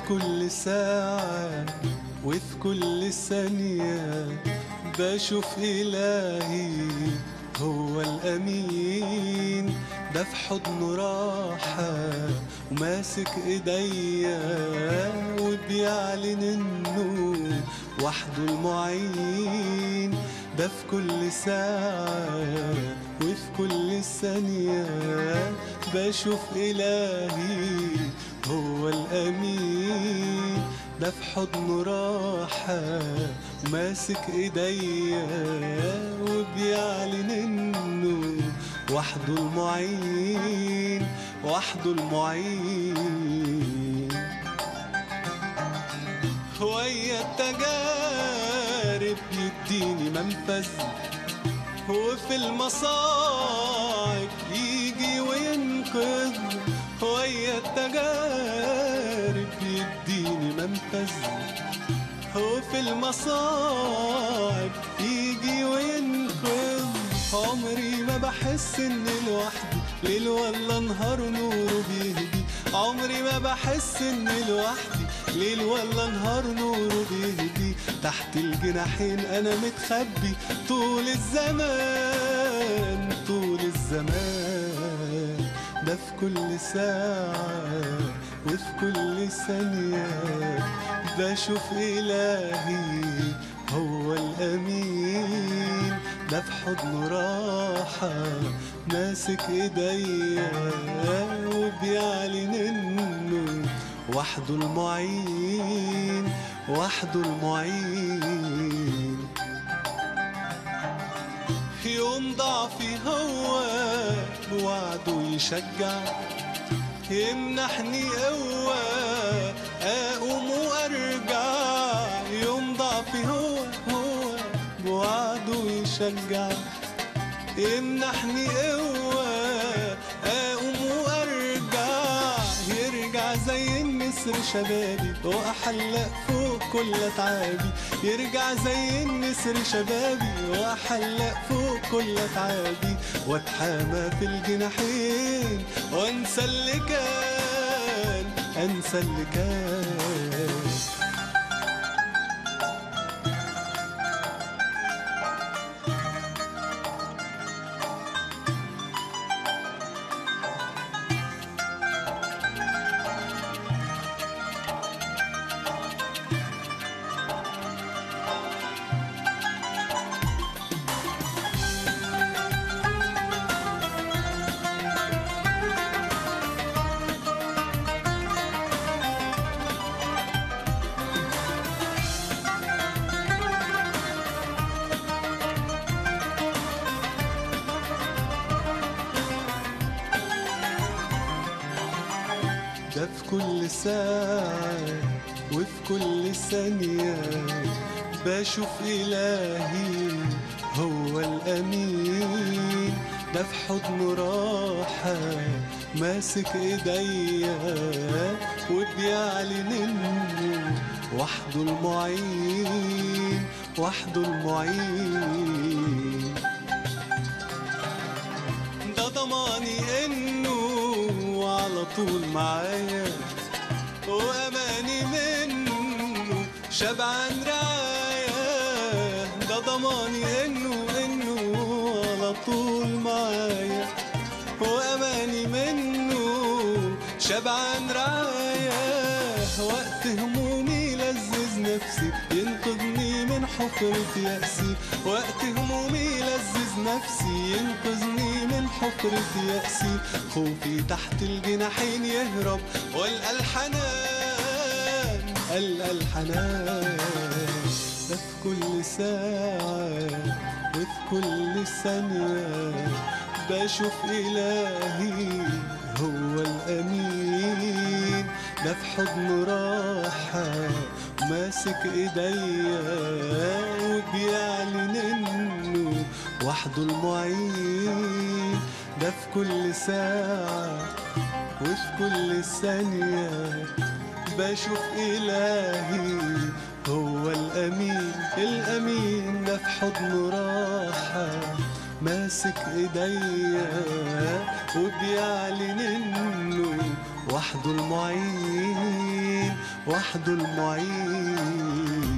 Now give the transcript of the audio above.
كل ساعة وفي كل ثانية بشوف إلهي هو الأمين ده في حضنه راحة وماسك إيديا وبيعلن إنه وحده المعين ده في كل ساعة وفي كل ثانية بشوف إلهي هو الأمين ده في حضنه راحة وماسك إيديا وبيعلن إنه وحده المعين وحده المعين ويا التجارب يديني منفذ وفي المصاعب يجي وينقذ ويا التجارب يديني منفذ وفي المصاعب يجي وينقذ عمري ما بحس اني لوحدي ليل ولا نهار نوره بيهدي عمري ما بحس اني لوحدي ليل ولا نهار نوره بيهدي تحت الجناحين انا متخبي طول الزمان طول الزمان ده في كل ساعة وفي كل ثانية بشوف إلهي هو الأمين ده في حضنه راحة ماسك إيديا وبيعلن إنه وحده المعين وحده المعين يوم ضعفي هو بوعده يشجع يمنحني قوة أقوم وأرجع يوم ضعفي هو هو بوعده يشجع يمنحني قوة أقوم وأرجع يرجع زي النسر شبابي وأحلق فوق كل تعابي يرجع زي النسر شبابي وأحلق فوق كل تعابي واتحامى في الجناحين وانسى اللي كان انسى اللي كان ده في كل ساعة وفي كل ثانية بشوف إلهي هو الأمين ده في حضنه راحة ماسك إيديا وبيعلن إنه وحده المعين وحده المعين ده ضماني انه على طول معايا واماني منه شبعان رعاية ده ضماني انه انه على طول معايا واماني منه شبعان رعاية وقت همومي لذذ نفسي ينقذني من حفرة يأسي وقت همومي لذذ نفسي ينقذني من حفرة يأسي خوفي تحت الجناحين يهرب والقى الحنان ألقى الحنان ده في كل ساعة وفي كل ثانية بشوف إلهي هو الأمين ده في حضنه راحة ماسك إيديا وبيعلن إنه وحده المعين ده في كل ساعة وفي كل ثانية بشوف إلهي هو الأمين الأمين ده في حضنه راحة ماسك ايديا وبيعلن انه وحده المعين وحده المعين